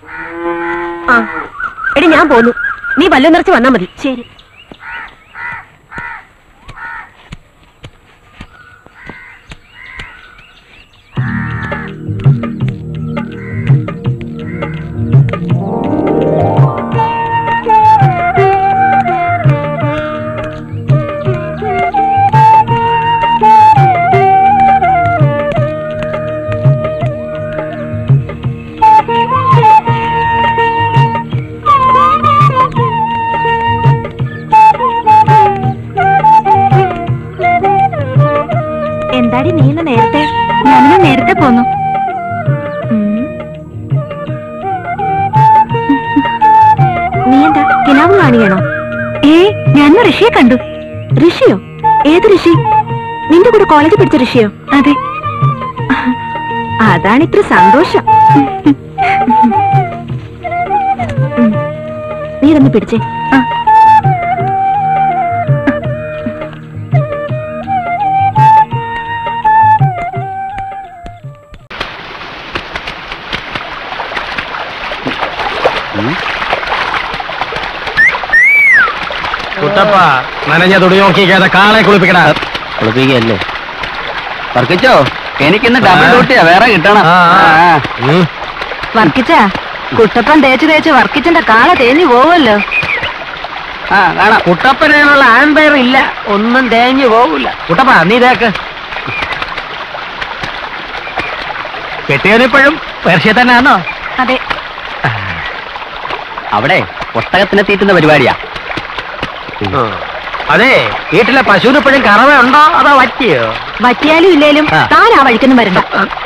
ആ എടി ഞാൻ പോന്നു നീ വല്ലം നിറച്ച് വന്നാ മതി ശരി എന്താടി നീ ഇന്ന് നേരത്തെ ഞാനിന്ന് നേരത്തെ പോന്നു നീ എന്താ കിനാവ് കാണുകയാണോ ഏ ഞാൻ ഋഷിയെ കണ്ടു ഋഷിയോ ഏത് ഋഷി നിന്റെ കൂടെ കോളേജിൽ പഠിച്ച ഋഷിയോ അതെ അതാണ് ഇത്ര സന്തോഷം ഉം. നീ ഇതൊന്ന് പിടിച്ചേ ആ കുട്ടപ്പ നനഞ്ഞ തുണി നോക്കിക്കാതെ കാളെ കുളിപ്പിക്കണ കുളിപ്പിക്കല്ലേ വർക്കിച്ചോ എനിക്കിന്ന് ഡബിൾ ഡ്യൂട്ടിയാ വേറെ കിട്ടണം ആ, ആ. ആ. വർക്കിച്ച കുട്ടപ്പൻ തേച്ച് തേച്ച് വർക്കിച്ചന്റെ കാള തേഞ്ഞു പോവല്ലോ ആ കാണാം കുട്ടപ്പനുള്ള ആമ്പയർ ഇല്ല ഒന്നും തേഞ്ഞു പോകില്ല കുട്ടപ്പ നീ തേക്ക് കെട്ടിയവനിപ്പോഴും പേർഷ്യ തന്നെയാണോ അതെ അവിടെ ഒട്ടകത്തിനെ തീറ്റുന്ന പരിപാടിയാ അതെ വീട്ടിലെ പശുവിന് ഇപ്പോഴും കറവയുണ്ടോ അതോ വറ്റിയോ വറ്റിയാലും ഇല്ലേലും ആ. താൻ ആ വഴിക്കൊന്നും വരണ്ട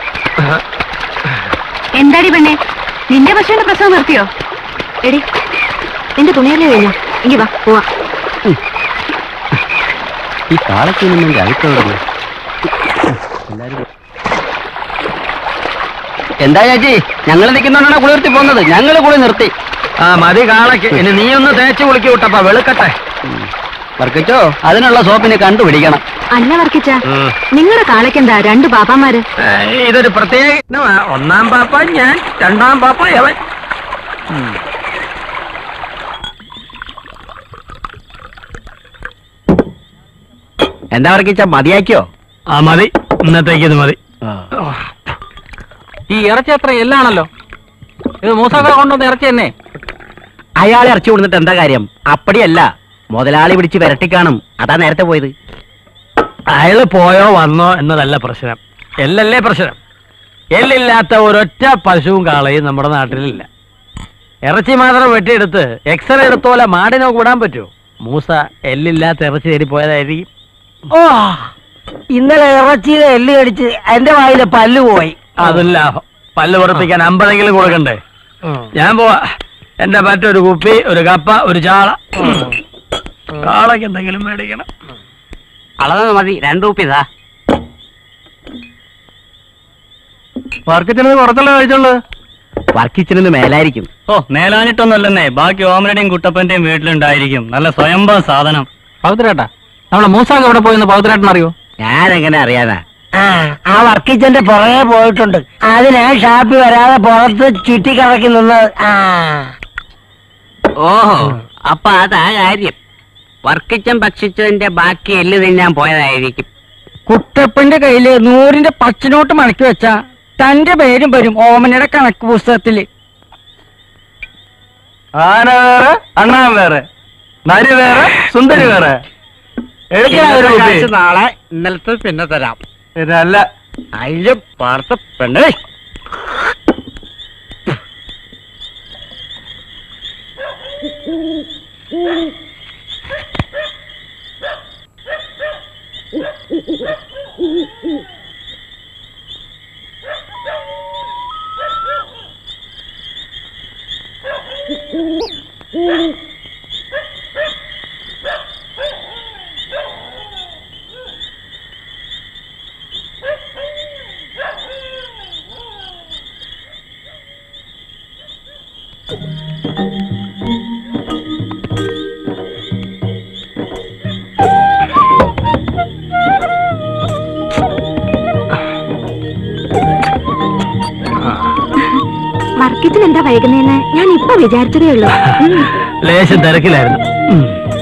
എന്താടി പെണ്ണെ നിന്റെ പശുവിന്റെ പ്രസവം നിർത്തിയോ എടി നിന്റെ തുണിയല്ലേ കഴിഞ്ഞു ഇനി വാ പോവാ ഈ കാളയ്ക്ക് നിന്നെങ്കിൽ അഴുക്കവിടെ എന്താ ചേച്ചി ഞങ്ങൾ നിൽക്കുന്നോണ്ടാണ് കുളി നിർത്തി പോകുന്നത് ഞങ്ങൾ കുളി നിർത്തി ആ മതി കാളയ്ക്ക് ഇനി നീ ഒന്ന് തേച്ച് കുളിക്ക് കുട്ടപ്പ വെളുക്കട്ടെ വർക്കിച്ചോ അതിനുള്ള സോപ്പിനെ കണ്ടുപിടിക്കണം അല്ല വർക്കിച്ച ഉം. നിങ്ങളുടെ കാളയ്ക്കെന്താ രണ്ട് ബാബാമാര് ഏ, ഇതൊരു പ്രത്യേക ഇനമാ. ഒന്നാം പാപ്പ ഞാൻ രണ്ടാം പാപ്പ യവൻ എന്താ വർക്കിച്ച മതിയാക്കിയോ ആ മതി ഇന്നത്തേക്ക് ഇത് മതി ഈ ഇറച്ചി അത്ര എല്ലാണല്ലോ ഇത് മൂസാക്ക കൊണ്ടുവന്ന ഇറച്ചി തന്നെ അയാൾ ഇറച്ചി കൊടുത്തിട്ട് എന്താ കാര്യം അപ്പടിയല്ല മുതലാളി പിടിച്ച് വിരട്ടിക്കാണും അതാ നേരത്തെ പോയത് അയാള് പോയോ വന്നോ എന്നതല്ല പ്രശ്നം എല്ലല്ലേ പ്രശ്നം എല്ലില്ലാത്ത ഒരൊറ്റ പശുവും കാളയും നമ്മുടെ നാട്ടിലില്ല ഇറച്ചി മാത്രം വെട്ടിയെടുത്ത് എക്സ്റേ എടുത്തോലെ മാടിനോ കൂടാൻ പറ്റുമോ മൂസ എല്ലില്ലാത്ത ഇറച്ചി തേടി പോയതായിരിക്കും ഓ ഇന്നലെ ഇറച്ചിയിലെ എല്ലി കടിച്ച് എന്റെ വായിലെ പല്ല് പോയി അതും ലാഭം പല്ല് പുറപ്പിക്കാൻ അമ്പതെങ്കിലും കൊടുക്കണ്ടേ ഞാൻ പോവാ എന്റെ മറ്റൊരു കുപ്പി ഒരു കപ്പ ഒരു ചാള കാളയ്ക്ക് എന്തെങ്കിലും മേടിക്കണം അളവ് മതി രണ്ടു രൂപ മാർക്കറ്റിന് പുറത്തുള്ള കഴിച്ചുള്ളൂ വർക്കിച്ചിന് മേലായിരിക്കും ഓ മേലാഞ്ഞിട്ടൊന്നുമല്ലെന്നേ ബാക്കി ഓമനയുടെയും കുട്ടപ്പന്റെയും വീട്ടിലുണ്ടായിരിക്കും നല്ല സ്വയംഭവ സാധനം പൗത്രേട്ടാ നമ്മളെ മൂസാക്ക എവിടെ പോയെന്ന് പൗത്രേട്ടൻ അറിയോ ഞാൻ എങ്ങനെ അറിയാനാ ആ ആ വർക്കിച്ചന്റെ പുറകെ പോയിട്ടുണ്ട് അതിനാ ഷാപ്പി വരാതെ പുറത്ത് ചുറ്റിക്കറക്കി നിന്നത് ആ ഓഹോ അപ്പൊ അതാ കാര്യം വർക്കിച്ചൻ ഭക്ഷിച്ചതിന്റെ ബാക്കി എല്ല് തിന്നാൻ പോയതായിരിക്കും കുട്ടപ്പന്റെ കയ്യില് നൂറിന്റെ പച്ചനോട്ട് മടക്കി വെച്ച തന്റെ പേരും വരും ഓമനയുടെ കണക്ക് പുസ്തകത്തില് ആന വേറെ അണ്ണാൻ വേറെ നരി വേറെ സുന്ദരി വേറെ എടുക്കണം ഒരു കുപ്പി. നാളെ ഇന്നലത്തെ പിന്നെ തരാം ഇതല്ല അതില് പാർത്ത പെണ്ണേ വർക്കിച്ചിന് എന്താ വൈകുന്നേന്ന് ഞാൻ ഇപ്പൊ വിചാരിച്ചതേ ഉള്ളൂ ഉം. ലേശം തിരക്കിലായിരുന്നു ഉം.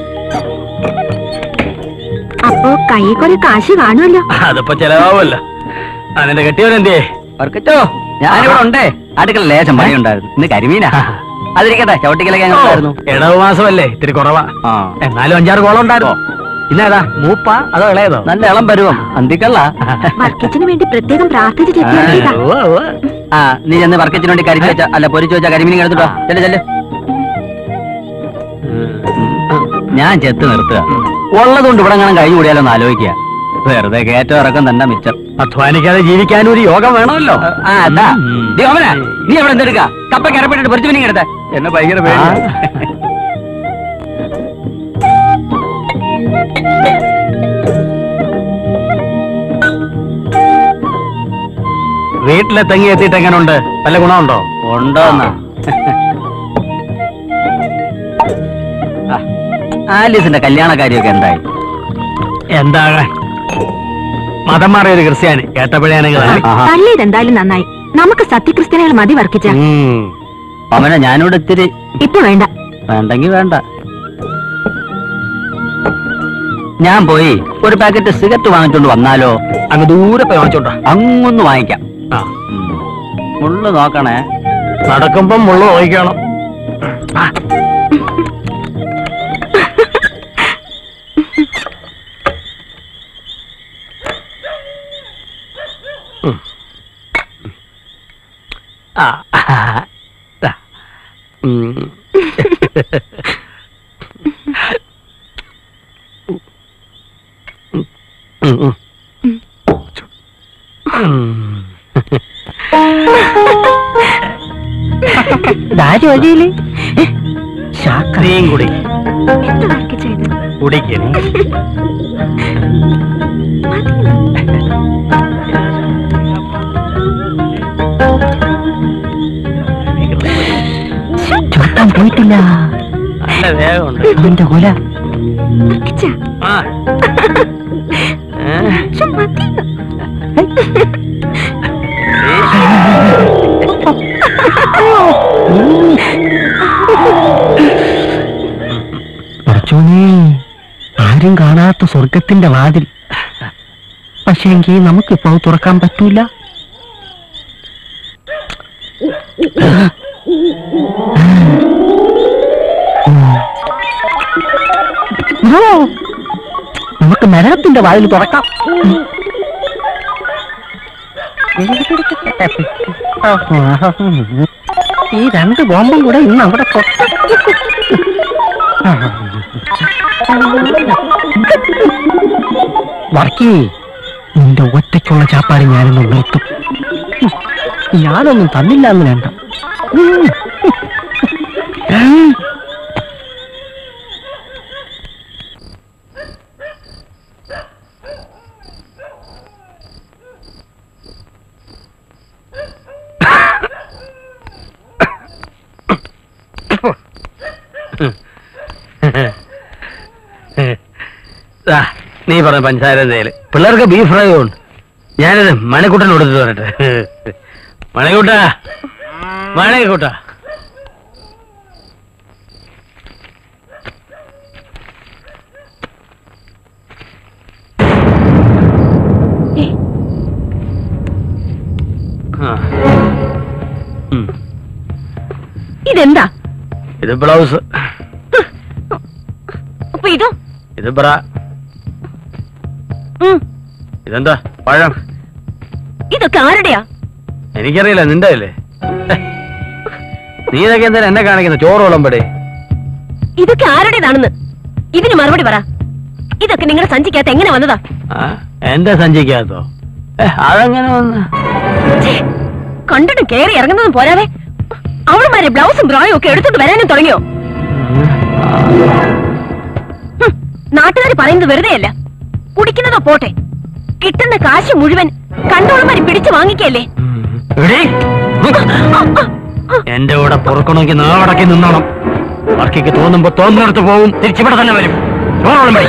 അപ്പോ കൈ കുറെ കാശ് കാണുമല്ലോ അതിപ്പോ ചെലവാവുമല്ലോ അതിന്റെ കെട്ടിയവനെന്തേ വർക്കിച്ചോ ഞാനിവിടെ ഉണ്ടേ അടുക്കള ലേശം പണിയുണ്ടായിരുന്നു ഇന്ന് കരിമീനാ അതിരിക്കട്ടെ ചവിട്ടിക്കലൊക്കെ എങ്ങനെ ഉണ്ടായിരുന്നു ഇടവ് മാസമല്ലേ ഇത്തിരി കുറവാ ആ എന്നാലും അഞ്ചാറ് കോളം ഉണ്ടായിരുന്നോ ഇന്നേതാ മൂപ്പ അതോ ഇളയതോ നല്ല ഇളം പരുവം അന്തിക്കള്ള വർക്കിച്ചിന് വേണ്ടി പ്രത്യേകം പ്രാർത്ഥിച്ച് ചെത്തിയാ ഉവ്വ് ഉവ്വ്. ആ നീ ചെന്ന് വർക്കത്തിന് വേണ്ടി കരിച്ചു വെച്ച അല്ല പൊരിച്ചു വെച്ച കരിമീൻ എടുത്തിട്ടോ ചെല്ലു ചെല്ലു ഞാൻ ചെത്ത് നിർത്തുക ഉള്ളതുകൊണ്ട് ഇവിടെ അങ്ങനെ കഴിഞ്ഞു കൂടിയാലോ ഒന്ന് ആലോചിക്കുക വെറുതെ കയറ്റം ഇറക്കം തന്നെ മിച്ചം അധ്വാനിക്കാതെ ജീവിക്കാനും ഒരു യോഗം വേണമല്ലോ ആ അതാ ഉം. നീ ഓമന നീ എവിടെ എന്തെടുക്ക കപ്പ കരപ്പെട്ടിട്ട് പൊരിച്ചു മീൻ എടുത്ത എന്നെ ഭയങ്കര പേടി വീട്ടിലെ തെങ്ങി എത്തിയിട്ട് എങ്ങനെയുണ്ട് വല്ല ഗുണമുണ്ടോ ഉണ്ടോന്നാ ആ, ആലീസിന്റെ കല്യാണക്കാരിയൊക്കെ എന്തായി എന്താകാൻ മതം മാറിയ ഒരു ക്രിസ്ത്യാനി കേട്ടപ്പോഴാണെങ്കിൽ ആഹാ. തല്ലിയത് എന്തായാലും നന്നായി നമുക്ക് സത്യക്രിസ്ത്യാനികൾ മതി വർക്കിച്ച അവനെ ഞാനിവിടെ ഇത്തിരി ഇപ്പൊ വേണ്ട വേണ്ടെങ്കി വേണ്ട ഞാൻ പോയി ഒരു പാക്കറ്റ് സിഗരറ്റ് വാങ്ങിച്ചോണ്ട് വന്നാലോ അങ്ങ് ദൂരെ പോയി വാങ്ങിച്ചോട്ടാ അങ്ങൊന്ന് വാങ്ങിക്കാം ആ ഉം. മുള്ളു നോക്കണേ നടക്കുമ്പം മുള്ള നോക്കണം ആ ദാ. ഉം. ഉം, ഉം. ഉം. ജോലിയില് നീയും കൂടി എന്താ വർക്കിച്ച ഇത് കുടിക്കണേ ചുട്ടാൻ പോയിട്ടില്ല നല്ല വേഗമുണ്ട് അവന്റെ കൊല വർക്കിച്ച ആ ഏ? ശ്ശെ, മതിയെന്ന്. കുറച്ചോനേ ആരും കാണാത്ത സ്വർഗത്തിന്റെ വാതിൽ പക്ഷേങ്കിൽ നമുക്കിപ്പോ അത് തുറക്കാൻ പറ്റൂല ഓ, നമുക്ക് നരകത്തിന്റെ വാതിൽ തുറക്കാം ഈ രണ്ട് ബോംബും കൂടെ ഇന്ന് അവിടെ പൊട്ടും വർക്കി നിന്റെ ഒറ്റയ്ക്കുള്ള ചാപ്പാട് ഞാനൊന്ന് നിർത്തും ഞാനൊന്നും തന്നില്ല എന്ന് വേണ്ട ദാ, നീ പറഞ്ഞ പഞ്ചസാര എന്തേലും പിള്ളേർക്ക് ബീഫ് ഫ്രൈ ഉണ്ട് ഞാനിത് മണിക്കുട്ടൻ കൊടുത്തിട്ട് വരട്ടെ മണിക്കുട്ട മണിക്കുട്ട ആ. ഉം. ഇതെന്താ ഇത് ബ്ലൗസ് അപ്പൊ ഇതോ ഇത് ബ്ര ഉം, ഇതെന്താ പഴം ഇതൊക്കെ ആരുടെയാ എനിക്കറിയില്ല നിന്റെ അല്ലേ നീ ഇതൊക്കെ എന്താ എന്നെ കാണിക്കുന്നത് ചോറ് വിളമ്പടി ഇതൊക്കെ ആരുടേതാണെന്ന് ഇതിന് മറുപടി പറ ഇതൊക്കെ നിങ്ങളുടെ സഞ്ചിക്കകത്ത് എങ്ങനെ വന്നതാ ആ എന്റെ സഞ്ചിക്കകത്തോ ഏ, അതെങ്ങനെ വന്ന് ഛേ, കണ്ടിട്ടും കേറി ഇറങ്ങുന്നതും പോരാതെ അവളുമാരെ ബ്ലൗസും ബ്രായും ഒക്കെ എടുത്തോണ്ട് വരാനും തുടങ്ങിയോ നാട്ടുകാർ പറയുന്നത് വെറുതെയല്ല കുടിക്കുന്നതോ പോട്ടെ കിട്ടുന്ന കാശ് മുഴുവൻ കണ്ടോളുമാരി പിടിച്ചു വാങ്ങിക്കല്ലേ എടീ, എന്റെ കൂടെ പൊറുക്കണമെങ്കിൽ നാടക്കി നിന്നോണം വർക്കിക്ക് തോന്നുമ്പോ തോന്നുന്നിടത്ത് പോകും തിരിച്ചിവിടെ തന്നെ വരും ചോറ് വിളമ്പടി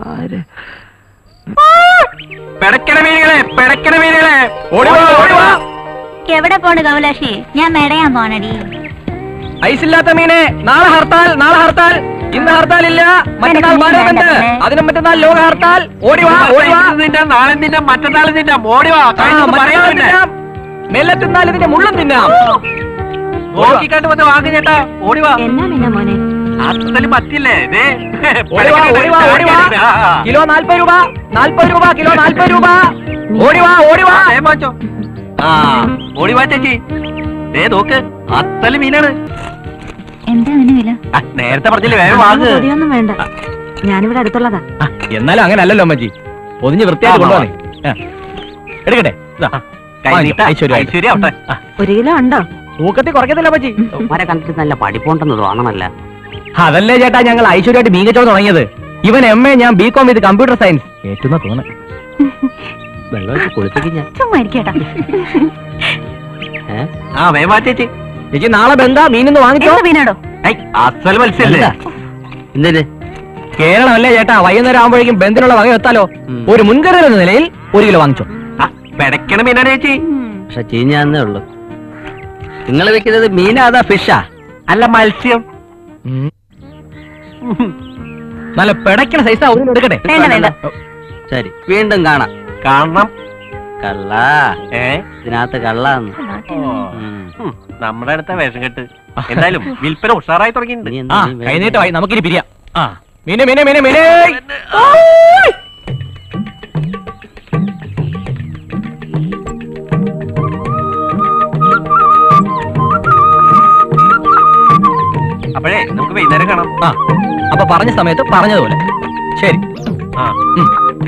പിടക്കണ മീനുകളെ പിടക്കണ മീനുകളെ ഓടിവാ ഓടിവാ എവിടെ പോണ് കമലാക്ഷി ഞാൻ മെടയാൻ പോണടി ഐസില്ലാത്ത മീനെ നാളെ ഹർത്താൽ നാളെ ഹർത്താൽ ഇന്ന് ഹർത്താൽ ഇല്ല മറ്റന്നാൾ ഭാരത് ബന്ദ് അതിനും മറ്റന്നാൾ ലോക ഹർത്താൽ ഓടിവാ ഓടിവാ തിന്നാം നാളെ തിന്നാം മറ്റന്നാൾ തിന്നാം ഓടിവാ ആ, മറ്റന്നാൾ തിന്നാം. മെല്ലെ തിന്നാൽ ഇതിന്റെ മുള്ളും തിന്നാം നോക്കിക്കാണ്ട് വന്ന് വാങ്ങി ചേട്ടാ ഓടിവാ എന്നാ പിന്നെ മോനെ അത്തല് പറ്റില്ലേ ദേ, ഓടിവാ ഓടിവാ ഓടിവാ കിലോ നാൽപ്പത് രൂപ നാൽപ്പത് രൂപ കിലോ നാൽപ്പത് രൂപ ഓടിവാ ഓടിവാ ആ, വേഗം വാങ്ങിച്ചോ. ആ ഓടിവാ ചേച്ചി ദേ നോക്ക് അത്തല് മീനാണ് എന്താ അതിന് വില ആ, നേരത്തെ പറഞ്ഞില്ലേ വേഗം വാങ്ങ് പൊടിയൊന്നും വേണ്ട ഞാനിവിടെ അടുത്തുള്ളതാ എന്നാലും അങ്ങനെ അല്ലല്ലോ അമ്മച്ചി പൊതിഞ്ഞ് വൃത്തിയായിട്ട് ആ, കൊണ്ടുപോകണേ ആ. എടുക്കട്ടെ ഇതാ. കൈ വാങ്ങിക്കോ, നീട്ടാ. ഐശ്വര്യമായിട്ട്. ഐശ്വര്യം ആവട്ടെ. ആ, ഒരു കിലോ ഉണ്ടോ തൂക്കത്തിൽ കുറയ്ക്കത്തില്ല അമ്മച്ചി ഉമ്മാരെ കണ്ടിട്ട് നല്ല പഠിപ്പുണ്ടെന്ന് തോന്നണല്ല അതല്ലേ ചേട്ടാ ഞങ്ങൾ ഐശ്വര്യമായിട്ട് മീൻ കച്ചവടം തുടങ്ങിയത് ഇവൻ എം എ ഞാൻ B com with computer science ഏറ്റുന്ന തോന്നുന്നു വെള്ളം ഒഴിച്ച് കുളിപ്പിക്കും ഞാൻ ചുമ്മാ ഇരിക്കട്ടാ ആ വേഗം വാ ചേച്ചി ചേച്ചി നാളെ ബന്ധാ മീനിന്ന് വാങ്ങിച്ചോ എന്ത് മീനാടോ ഐ അസൽ മത്സ്യല്ലേ എന്താ? എന്തിന് കേരളം അല്ലേ ചേട്ടാ വൈകുന്നേരം ആകുമ്പോഴേക്കും ബന്ധിനുള്ള വക എത്താലോ ഉം. ഒരു മുൻകരുതൽ എന്ന നിലയിൽ ഒരു കിലോ വാങ്ങിച്ചോ ആ, പിടക്കണ മീനാണ് ചേച്ചി പക്ഷെ ചീഞ്ഞാന്നേ ഉള്ളു നിങ്ങൾ വെക്കുന്നത് മീനാ അതാ ഫിഷാ അല്ല മത്സ്യം നല്ല പിടയ്ക്കണ സൈസാ ഒരു കിലോ എടുക്കട്ടെ വേണ്ട വേണ്ട ശരി വീണ്ടും കാണാം കാണണം കള്ള ഏ ഇതിനകത്ത് കള്ളാന്ന് ഉം. ഉം, നമ്മുടെ അടുത്ത വേഷം കെട്ട് എന്തായാലും വിൽപ്പന ഉഷാറായി തുടങ്ങിയിട്ടുണ്ട് നീ ആ എന്താ നീ വേഗം കൈനീട്ടമായി നമുക്കിനി പിരിയാം ആ മീനെ മീനെ മീനെ മീനെ അപ്പോഴേ നമുക്ക് വൈകുന്നേരം കാണാം ആ അപ്പൊ പറഞ്ഞ സമയത്ത് പറഞ്ഞതുപോലെ ശരി ആ ഉം.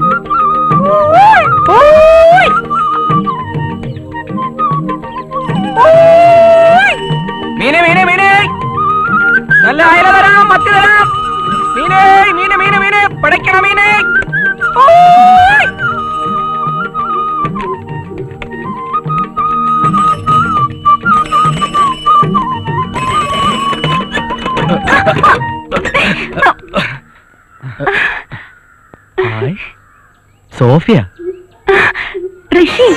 മീനെ മീനെ മീനെ നല്ല അയല തരാം മത്തി തരാം മീനെ മീനെ മീനെ മീനെ പിടയ്ക്കണ മീനെ ഓയ്. ഹായ്. സോഫിയ ഋഷി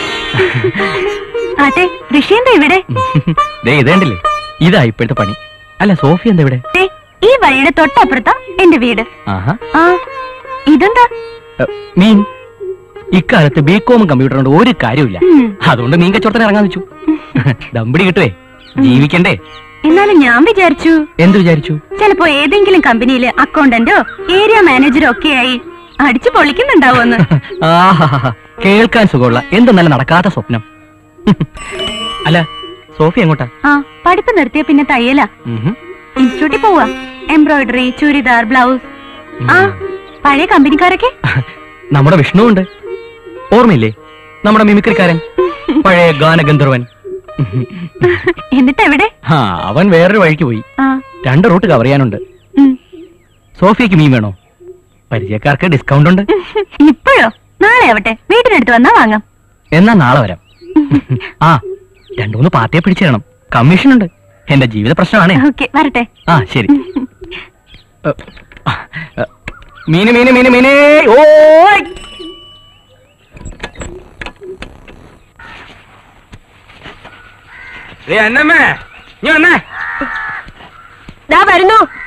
അതെ ഋഷി എന്താ ഇവിടെ ദേ ഇതേണ്ടില്ലേ ഇതാ ഇപ്പോഴത്തെ പണി അല്ല സോഫിയ എന്താ ഇവിടെ ദേ, ഈ വഴിയുടെ തൊട്ടപ്പുറത്താ എന്റെ വീട് ആഹാ ആ ഇതെന്താ എ, മീൻ ഇക്കാലത്ത് ബികോമും കമ്പ്യൂട്ടർ കൊണ്ട് ഒരു കാര്യമില്ല ഉം. അതുകൊണ്ട് മീൻ കച്ചവടത്തിന് ഇറങ്ങാൻ വെച്ചു ദമ്പടി കിട്ടുവേ ജീവിക്കണ്ടേ എന്നാലും ഞാൻ വിചാരിച്ചു എന്ത് വിചാരിച്ചു ചിലപ്പോ ഏതെങ്കിലും കമ്പനിയില് അക്കൗണ്ടന്റോ ഏരിയ മാനേജറോ ഒക്കെ ആയി അടിച്ചു പൊളിക്കുന്നുണ്ടാവോന്ന് ആഹാ കേൾക്കാൻ സുഖമുള്ള എന്ത് നല്ല നടക്കാത്ത സ്വപ്നം അല്ല സോഫി എങ്ങോട്ടാ ആ പഠിപ്പ് നിർത്തിയ പിന്നെ തയ്യലാ ഉഹും. ഇൻസ്റ്റിറ്റ്യൂട്ടിൽ പോവാ എംബ്രോയിഡറി ചുരിദാർ ബ്ലൗസ് ആ പഴയ കമ്പനിക്കാരൊക്കെ നമ്മുടെ വിഷ്ണു ഉണ്ട് ഓർമ്മയില്ലേ നമ്മുടെ മിമിക്രിക്കാരൻ പഴയ ഗാനഗന്ധർവൻ എന്നിട്ട് എവിടെ ആ അവൻ വേറൊരു വഴിക്ക് പോയി ആ രണ്ട് റൂട്ട് കവർ ചെയ്യാനുണ്ട് ഉം. സോഫിയക്ക് മീൻ വേണോ പരിചയക്കാർക്ക് ഡിസ്കൗണ്ട് ഉണ്ട് ഇപ്പോഴോ നാളെ ആവട്ടെ വീട്ടിനടുത്ത് വന്നാ വാങ്ങാം എന്നാ നാളെ വരാം ആ രണ്ടു മൂന്ന് പാർട്ടിയെ പിടിച്ചു തരണം കമ്മീഷൻ ഉണ്ട് എന്റെ ജീവിത പ്രശ്നമാണേ ഓക്കെ വരട്ടെ ആ ശരി എ, എ, മീന് മീന് മീന് മീനേ ഓ അന്നമ്മേ നീ വന്നേ ദാ വരുന്നു